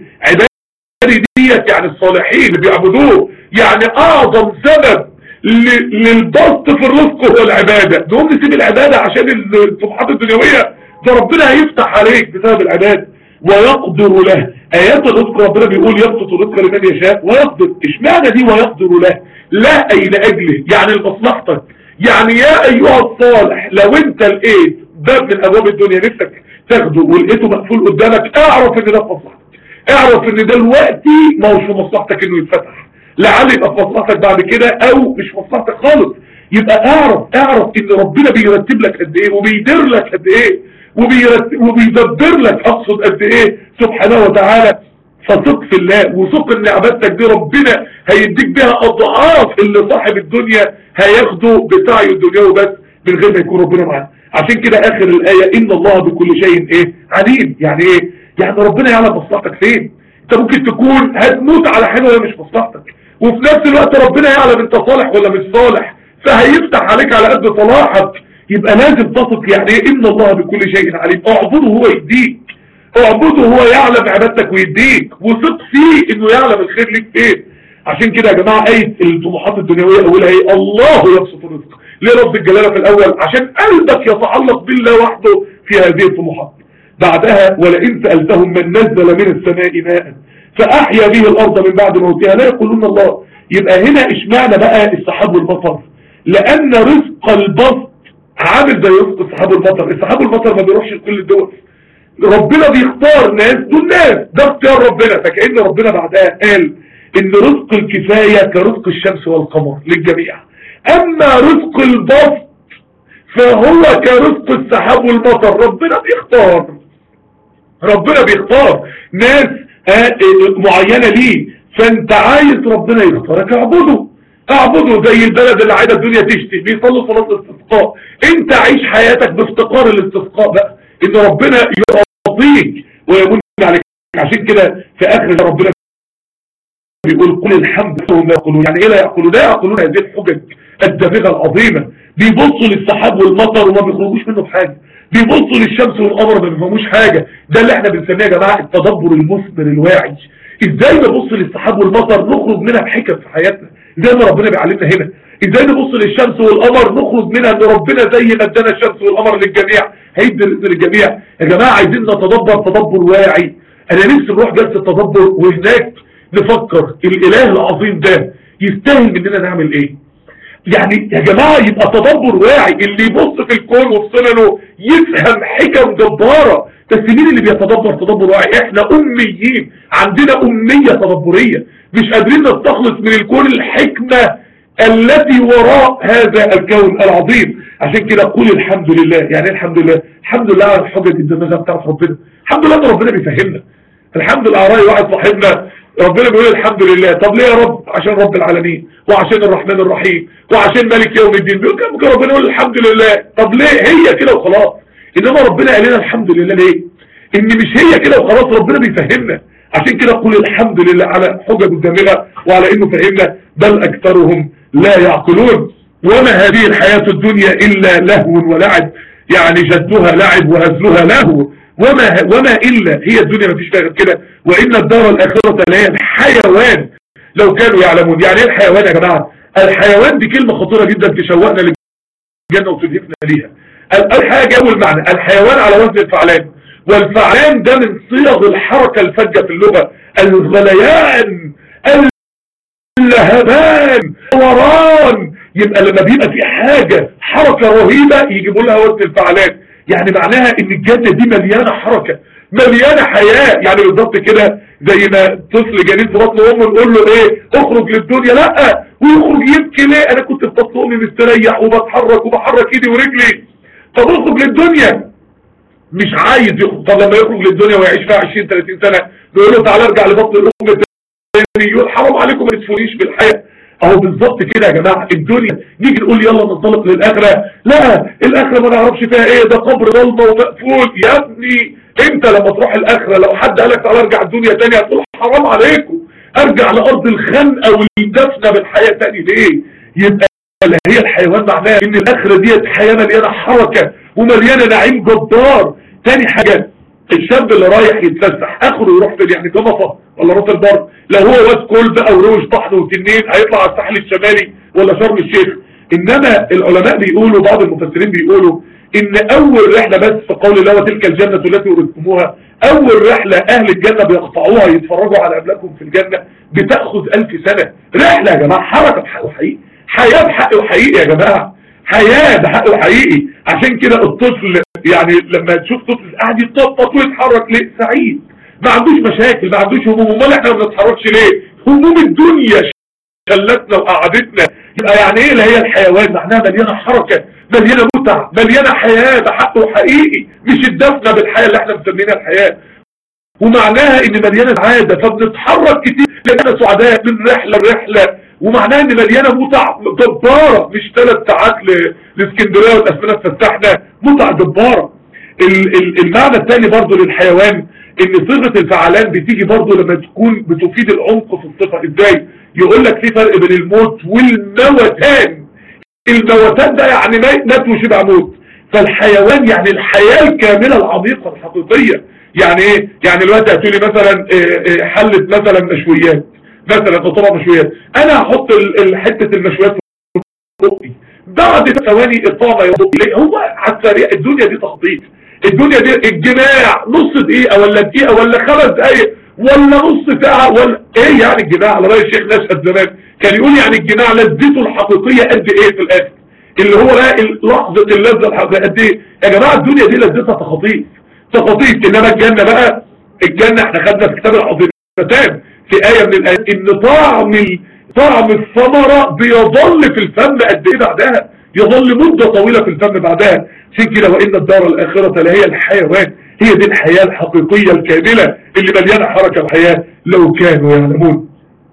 عباده ديت يعني الصالحين اللي بيعبدوه يعني اعظم سبب ل- للبسط في الرزق هو العبادة نقوم نسيب العبادة عشان الطموحات الدنيوية ده ربنا هيفتح عليك بسبب العبادة ويقدر له ايات الرزق ربنا بيقول يبسط الرزق لمن يشاء ويقدر اشمعنى دي ويقدر له لا اي لاجله يعني لمصلحتك يعني يا ايها الصالح لو انت لقيت باب من ابواب الدنيا نفسك تاخده ولقيته مقفول قدامك اعرف ان ده في مصلحتك اعرف ان ده دلوقتي ما هوش في مصلحتك انه يتفتح لعل يبقى في مصلحتك بعد كده او مش في مصلحتك خالص يبقى اعرف اعرف ان ربنا بيرتب لك قد ايه وبيدير لك قد ايه وبيرتب وبيدبر لك اقصد قد ايه سبحانه وتعالى فثق في الله وثق ان عبادتك دي ربنا هيديك بها اضعاف اللي صاحب الدنيا هياخده بسعيه الدنيوي بس من غير ما يكون ربنا معاه عشان كده اخر الايه ان الله بكل شيء ايه عليم يعني ايه يعني ربنا يعلم مصلحتك فين انت ممكن تكون هتموت على حاجه وهي مش مصلحتك وفي نفس الوقت ربنا يعلم انت صالح ولا مش صالح فهيفتح عليك على قد صلاحك يبقى لازم تثق يعني ايه ان الله بكل شيء عليم اعبده هو يديك اعبده هو يعلم عبادتك ويديك وثق فيه انه يعلم الخير ليك فين عشان كده يا جماعه ايه الطموحات الدنيويه اولها ايه الله يبسط الرزق ليه رب الجلاله في الاول عشان قلبك يتعلق بالله وحده في هذه الطموحات بعدها ولئن سالتهم من نزل من السماء ماء فاحيا به الارض من بعد موتها لا يقولون الله يبقى هنا اشمعنى بقى السحاب والمطر لان رزق البسط عامل زي رزق السحاب والمطر السحاب والمطر ما بيروحش لكل الدول ربنا بيختار ناس دول ناس ده اختيار ربنا فكأن ربنا بعدها قال ان رزق الكفاية كرزق الشمس والقمر للجميع اما رزق البسط فهو كرزق السحاب والمطر ربنا بيختار ربنا بيختار ناس آه، آه، معينة ليه فانت عايز ربنا يختارك اعبده اعبده زي البلد اللي عايزه الدنيا تشتي بيصلوا صلاة الاستسقاء انت عيش حياتك بافتقار الاستسقاء بقى ان ربنا يعطيك ويمن عليك عشان كده في اخر ده ربنا بيقول قل الحمد لهم لا يقولون يعني ايه لا يقولون لا يقولون هذه الحجج الدامغه العظيمه بيبصوا للسحاب والمطر وما بيخرجوش منه بحاجه بيبصوا للشمس والقمر ما بيفهموش حاجه ده اللي احنا بنسميه يا جماعه التدبر المثمر الواعي ازاي نبص للسحاب والمطر نخرج منها بحكم في حياتنا زي ما ربنا بيعلمنا هنا ازاي نبص للشمس والقمر نخرج منها ان ربنا زي ما ادانا الشمس والقمر للجميع هيدي الرزق للجميع يا جماعه عايزين نتدبر تدبر واعي انا نفسي نروح جلسه تدبر وهناك نفكر الاله العظيم ده يستاهل مننا نعمل ايه يعني يا جماعة يبقى تدبر واعي اللي يبص في الكون وفي سننه يفهم حكم جبارة بس مين اللي بيتدبر تدبر واعي احنا اميين عندنا امية تدبرية مش قادرين نستخلص من الكون الحكمة التي وراء هذا الكون العظيم عشان كده قول الحمد لله يعني ايه الحمد لله الحمد لله على الحجج الدماغة بتاعت ربنا الحمد لله ان ربنا بيفهمنا الحمد لله على رأي واحد صاحبنا ربنا بيقول الحمد لله طب ليه يا رب عشان رب العالمين وعشان الرحمن الرحيم وعشان ملك يوم الدين بيقول كده ممكن ربنا يقول الحمد لله طب ليه هي كده وخلاص انما ربنا قال لنا الحمد لله ليه ان مش هي كده وخلاص ربنا بيفهمنا عشان كده قول الحمد لله على حجج الدامغه وعلى انه فهمنا بل اكثرهم لا يعقلون وما هذه الحياة الدنيا الا لهو ولعب يعني جدها لعب وهزلها لهو وما وما الا هي الدنيا ما فيش فيها غير كده وان الدار الاخره لا هي الحيوان لو كانوا يعلمون يعني ايه الحيوان يا جماعه الحيوان دي كلمه خطيره جدا تشوقنا للجنه وتدفنا ليها اول حاجه اول معنى الحيوان على وزن الفعلان والفعلان ده من صيغ الحركه الفجه في اللغه الغليان اللهبان وران يبقى لما بيبقى في حاجه حركه رهيبه يجيبوا لها وزن الفعلان يعني معناها ان الجنة دي مليانة حركة مليانة حياة يعني بالضبط كده زي ما طفل جنين في بطن امه نقول له ايه اخرج للدنيا لا ويخرج يبكي ليه انا كنت في بطن امي مستريح وبتحرك وبحرك ايدي ورجلي طب اخرج للدنيا مش عايز يخرج طب لما يخرج للدنيا ويعيش فيها 20 30 سنة بيقول له تعالى ارجع لبطن الام تاني يقول حرام عليكم ما تدفنيش بالحياة اهو بالظبط كده يا جماعة الدنيا نيجي نقول يلا ننطلق للآخرة لا الآخرة ما نعرفش فيها ايه ده قبر ضلمة ومقفول يا ابني انت لما تروح الآخرة لو حد قالك تعالى ارجع الدنيا تاني هتقول حرام عليكم ارجع لأرض الخنقة والدفنة بالحياة تاني ليه يبقى لا هي الحيوان معناها ان الآخرة ديت حياة مليانة حركة ومليانة نعيم جبار تاني حاجة الشاب اللي رايح يتفسح اخره يروح فين يعني جمصة ولا راس البر لو هو واد كل بقى وروج طحن وتنين هيطلع على الساحل الشمالي ولا شرم الشيخ انما العلماء بيقولوا بعض المفسرين بيقولوا ان اول رحلة بس في قول الله وتلك الجنة التي ورثتموها اول رحلة اهل الجنة بيقطعوها يتفرجوا على املاكهم في الجنة بتاخذ الف سنة رحلة يا جماعة حركة بحق وحقيقي حياة بحق وحقيقي يا جماعة حياة بحق وحقيقي عشان كده الطفل يعني لما تشوف طفل قاعد يتنطط ويتحرك ليه سعيد ما عندوش مشاكل ما عندوش هموم امال احنا ما بنتحركش ليه هموم الدنيا شلتنا وقعدتنا يبقى يعني ايه اللي هي الحيوان معناها مليانه حركه مليانه متع مليانه حياه بحق وحقيقي مش الدفنه بالحياه اللي احنا مسمينها الحياه ومعناها ان مليانه سعاده فبنتحرك كتير لاننا سعداء من رحله لرحله ومعناها ان مليانه متع جباره مش ثلاث ساعات لاسكندريه وتقسمنا اتفسحنا متع جباره المعنى الثاني برضو للحيوان ان صيغه الفعلان بتيجي برضو لما تكون بتفيد العمق في الصفه ازاي يقول لك في فرق بين الموت والموتان الموتان ده يعني مات وشبع موت فالحيوان يعني الحياه الكامله العميقه الحقيقيه يعني ايه يعني دلوقتي هتقولي مثلا حله مثلا مشويات مثلا قطره مشويات انا هحط حته المشويات في بقي بعد ثواني الطعم يضرب ليه هو على السريع الدنيا دي تخطيط الدنيا دي الجماع نص دقيقه ولا دقيقه ولا خمس دقايق ولا نص ساعه ولا ايه يعني الجماع على راي الشيخ نشأت زمان كان يقول يعني الجماع لذته الحقيقيه قد ايه في الاخر اللي هو بقى لحظه اللذه الحقيقيه قد ايه يا جماعه الدنيا دي لذتها تخاطيف تخاطيف انما الجنه بقى الجنه احنا خدنا في كتاب العظيمتان في آية من الآيات إن طعم طعم الثمرة بيظل في الفم قد إيه بعدها يظل مدة طويلة في الفم بعدها عشان كده وإن الدار الآخرة لهي الحيوان هي دي الحياة الحقيقية الكاملة اللي مليانة حركة الحياة لو كانوا يعلمون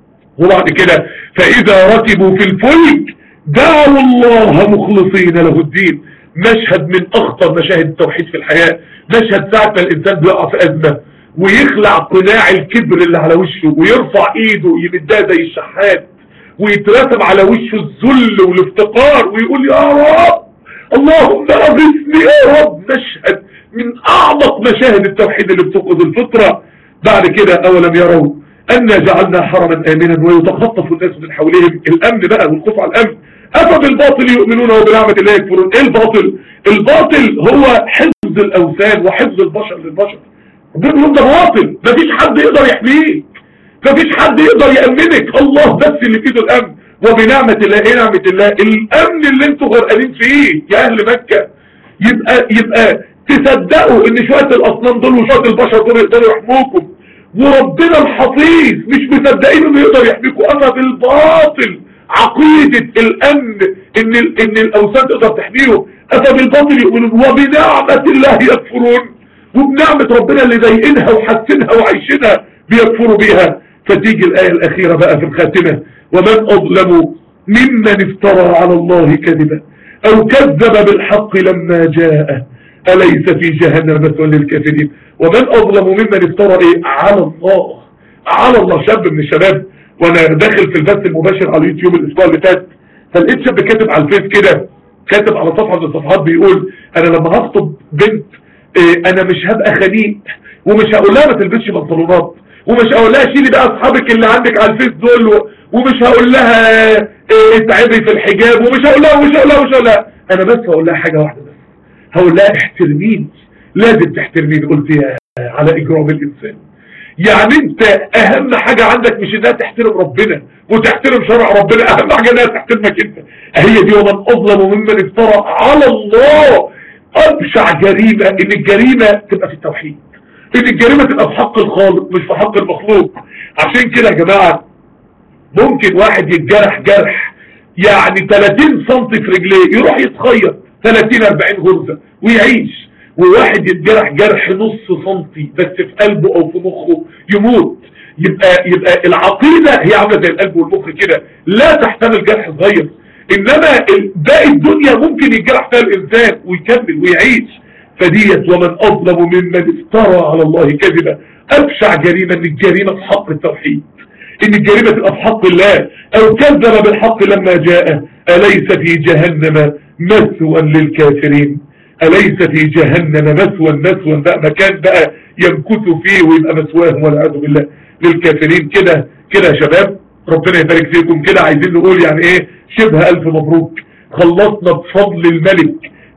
وبعد كده فإذا ركبوا في الفلك دعوا الله مخلصين له الدين مشهد من أخطر مشاهد التوحيد في الحياة مشهد ساعة ما الإنسان بيقع في أزمة ويخلع قناع الكبر اللي على وشه ويرفع ايده يمدها زي الشحات ويترسم على وشه الذل والافتقار ويقول يا رب اللهم اغثني يا رب مشهد من اعمق مشاهد التوحيد اللي بتفقد الفطرة بعد كده اولم يروا أنا جعلنا حرما آمنا ويتخطف الناس من حولهم الأمن بقى والخوف على الأمن أفا بالباطل يؤمنون وبنعمة الله يكفرون إيه الباطل الباطل هو حفظ الأوثان وحفظ البشر للبشر ربنا بيقول ده باطل مفيش حد يقدر يحميك مفيش حد يقدر يأمنك الله بس اللي في ايده الأمن وبنعمة الله ايه نعمة الله الأمن اللي انتوا غرقانين فيه يا أهل مكة يبقى يبقى تصدقوا ان شوية الأصنام دول وشوية البشر دول يقدروا يحموكم وربنا الحفيظ مش مصدقين انه يقدر يحميكوا اما بالباطل عقيدة الامن ان ال ان الاوثان تقدر تحميهم افا بالباطل يؤمنون وبنعمة الله يكفرون وبنعمة ربنا اللي ضايقينها وحاسينها وعايشينها بيكفروا بيها فتيجي الاية الاخيرة بقى في الخاتمة ومن اظلم ممن افترى على الله كذبا او كذب بالحق لما جاءه أليس في جهنم مثوى للكافرين ومن أظلم ممن افترى إيه على الله على الله شاب من الشباب وأنا داخل في البث المباشر على اليوتيوب الأسبوع اللي فات فلقيت شاب كاتب على الفيس كده كاتب على صفحة من الصفحات بيقول أنا لما هخطب بنت إيه أنا مش هبقى خنيق ومش هقول لها ما تلبسش بنطلونات ومش هقول لها شيلي بقى اصحابك اللي عندك على الفيس دول ومش هقول لها إيه اتعبي في الحجاب ومش هقول لها ومش هقول لها ومش هقول لها انا بس هقول لها حاجة واحدة بس هقول لها احترميني لازم تحترميني قلت يا على اجرام الانسان يعني انت اهم حاجة عندك مش انها تحترم ربنا وتحترم شرع ربنا اهم حاجة انها تحترمك انت هي دي ومن اظلم ممن افترى على الله ابشع جريمة ان الجريمة تبقى في التوحيد ان الجريمة تبقى في حق الخالق مش في حق المخلوق عشان كده يا جماعة ممكن واحد يتجرح جرح يعني 30 سم في رجليه يروح يتخيط 30 40 غرزة ويعيش وواحد يتجرح جرح نص سنتي بس في قلبه او في مخه يموت يبقى يبقى العقيدة هي عاملة زي القلب والمخ كده لا تحتمل جرح صغير انما باقي الدنيا ممكن يتجرح فيها الانسان ويكمل ويعيش فديت ومن اظلم ممن افترى على الله كذبا ابشع جريمة ان الجريمة في حق التوحيد ان الجريمة تبقى في حق الله او كذب بالحق لما جاء اليس في جهنم مثوى للكافرين أليس في جهنم مثوى مثوى بقى مكان بقى يمكثوا فيه ويبقى مثواهم والعياذ بالله للكافرين كده كده يا شباب ربنا يبارك فيكم كده عايزين نقول يعني ايه شبه ألف مبروك خلصنا بفضل الملك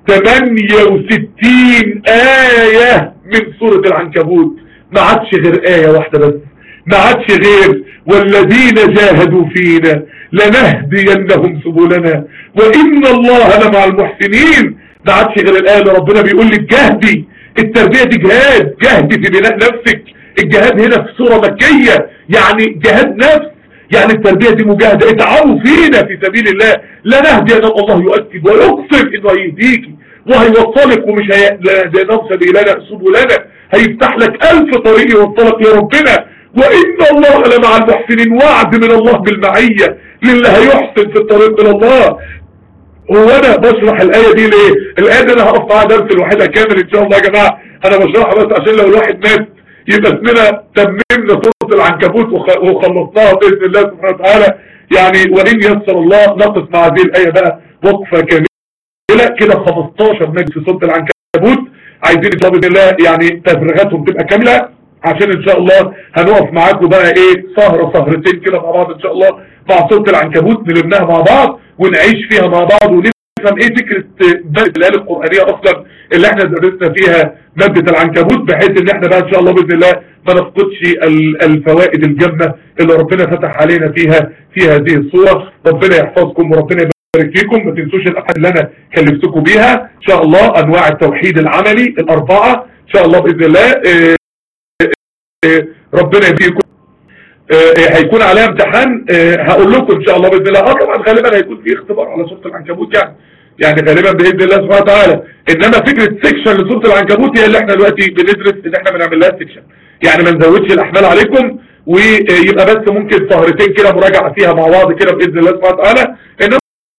68 آية من سورة العنكبوت ما عادش غير آية واحدة بس ما عادش غير والذين جاهدوا فينا لنهدينهم سبلنا وإن الله لمع المحسنين ما عادش غير الآية اللي ربنا بيقول لك جهدي التربية دي جهاد جهدي في بناء نفسك الجهاد هنا في سورة مكية يعني جهاد نفس يعني التربية دي مجاهدة اتعاونوا فينا في سبيل الله لا نهدي أن الله يؤكد ويقسم انه هيهديكي وهيوصلك ومش هيهدينهم سبيلنا سبلنا هيفتح لك ألف طريق يوصلك لربنا وإن الله لمع المحسنين وعد من الله بالمعية للي هيحسن في الطريق إلى الله هو انا بشرح الايه دي ليه الايه دي انا هقف معاها درس لوحدها كامل ان شاء الله يا جماعه انا بشرحها بس عشان لو الواحد مات يبقى اسمنا تممنا سوره العنكبوت وخلصناها باذن الله سبحانه وتعالى يعني وان يسر الله نقف مع هذه الايه بقى وقفه كامله كده 15 مجلس في سوره العنكبوت عايزين ان شاء الله باذن الله يعني تفريغاتهم تبقى كامله عشان ان شاء الله هنقف معاكم بقى ايه سهره سهرتين كده مع بعض ان شاء الله مع سوره العنكبوت نلمناها مع بعض ونعيش فيها مع بعض ونفهم ايه فكرة مادة الآية القرآنية اصلا اللي احنا درسنا فيها مادة العنكبوت بحيث ان احنا بقى ان شاء الله بإذن الله ما نفقدش الفوائد الجمة اللي ربنا فتح علينا فيها في هذه الصورة ربنا يحفظكم وربنا يبارك فيكم ما تنسوش الأحد اللي انا كلفتكم بيها ان شاء الله انواع التوحيد العملي الاربعة ان شاء الله بإذن الله اه اه ربنا يبارك آه هيكون عليها امتحان آه هقول لكم ان شاء الله باذن الله اه طبعا غالبا هيكون في اختبار على سوره العنكبوت يعني يعني غالبا باذن الله سبحانه وتعالى انما فكره سيكشن لسوره العنكبوت هي اللي احنا دلوقتي بندرس ان احنا بنعمل لها سيكشن يعني ما نزودش الاحمال عليكم ويبقى بس ممكن سهرتين كده مراجعه فيها مع بعض كده باذن الله سبحانه وتعالى انما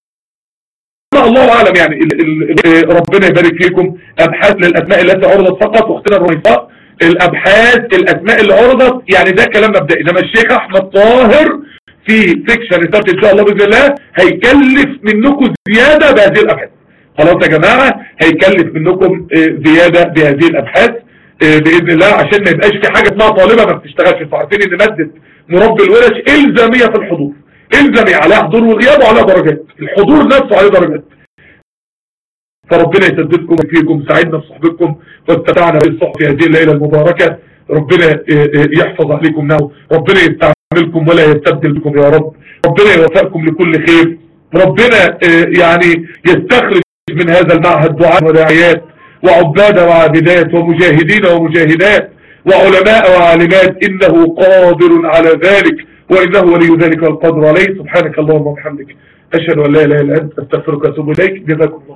الله اعلم يعني ال ال ربنا يبارك فيكم ابحاث للاسماء التي عرضت فقط واختنا الرئيساء الابحاث الاسماء اللي عرضت يعني ده كلام مبدئي انما الشيخ احمد طاهر في سيكشن رسالة ان شاء الله باذن الله هيكلف منكم زيادة بهذه الابحاث خلاص يا جماعة هيكلف منكم آه، زيادة بهذه الابحاث آه، باذن الله عشان ما يبقاش في حاجة اسمها طالبة ما بتشتغلش انتوا عارفين ان مادة مربي الورش الزامية في الحضور الزامية عليها حضور وغياب وعليها درجات الحضور نفسه عليه درجات فربنا يسددكم ويكفيكم سعدنا بصحبتكم واستمتعنا بالصحبة في هذه الليلة المباركة ربنا آه، آه، يحفظ عليكم نعم ربنا يستعملكم ولا يستبدل بكم يا رب ربنا يوفقكم لكل خير ربنا آه، يعني يستخرج من هذا المعهد دعاء وداعيات وعباد وعابدات ومجاهدين ومجاهدات وعلماء وعالمات إنه قادر على ذلك وإنه ولي ذلك والقدر عليه سبحانك اللهم وبحمدك أشهد أن لا إله إلا أنت أستغفرك وأتوب إليك جزاكم الله